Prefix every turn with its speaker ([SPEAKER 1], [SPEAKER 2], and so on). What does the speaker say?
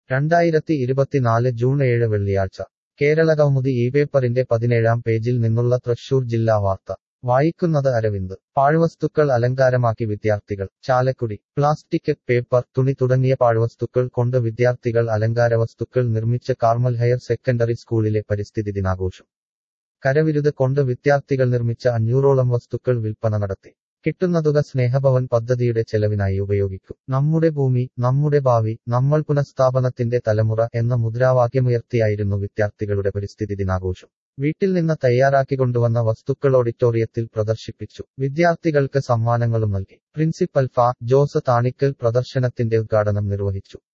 [SPEAKER 1] രണ്ടായിരത്തി ഇരുപത്തിനാല് ജൂൺ ഏഴ് വെള്ളിയാഴ്ച കേരളകൗമുദി ഈ പേപ്പറിന്റെ പതിനേഴാം പേജിൽ നിന്നുള്ള തൃശൂർ ജില്ലാ വാർത്ത വായിക്കുന്നത് അരവിന്ദ് പാഴ്വസ്തുക്കൾ അലങ്കാരമാക്കി വിദ്യാർത്ഥികൾ ചാലക്കുടി പ്ലാസ്റ്റിക് പേപ്പർ തുണി തുടങ്ങിയ പാഴ്വസ്തുക്കൾ കൊണ്ട് വിദ്യാർത്ഥികൾ അലങ്കാരവസ്തുക്കൾ നിർമ്മിച്ച കാർമൽ ഹയർ സെക്കൻഡറി സ്കൂളിലെ പരിസ്ഥിതി ദിനാഘോഷം കരവിരുത് കൊണ്ട് വിദ്യാർത്ഥികൾ നിർമ്മിച്ച അഞ്ഞൂറോളം വസ്തുക്കൾ വിൽപ്പന നടത്തി കിട്ടുന്ന തുക സ്നേഹഭവൻ പദ്ധതിയുടെ ചെലവിനായി ഉപയോഗിക്കും നമ്മുടെ ഭൂമി നമ്മുടെ ഭാവി നമ്മൾ പുനഃസ്ഥാപനത്തിന്റെ തലമുറ എന്ന മുദ്രാവാക്യമുയർത്തിയായിരുന്നു വിദ്യാർത്ഥികളുടെ പരിസ്ഥിതി ദിനാഘോഷം വീട്ടിൽ നിന്ന് തയ്യാറാക്കിക്കൊണ്ടുവന്ന വസ്തുക്കൾ ഓഡിറ്റോറിയത്തിൽ പ്രദർശിപ്പിച്ചു വിദ്യാർത്ഥികൾക്ക് സമ്മാനങ്ങളും നൽകി പ്രിൻസിപ്പൽ ഫാ ജോസ് താണിക്കൽ പ്രദർശനത്തിന്റെ ഉദ്ഘാടനം നിർവഹിച്ചു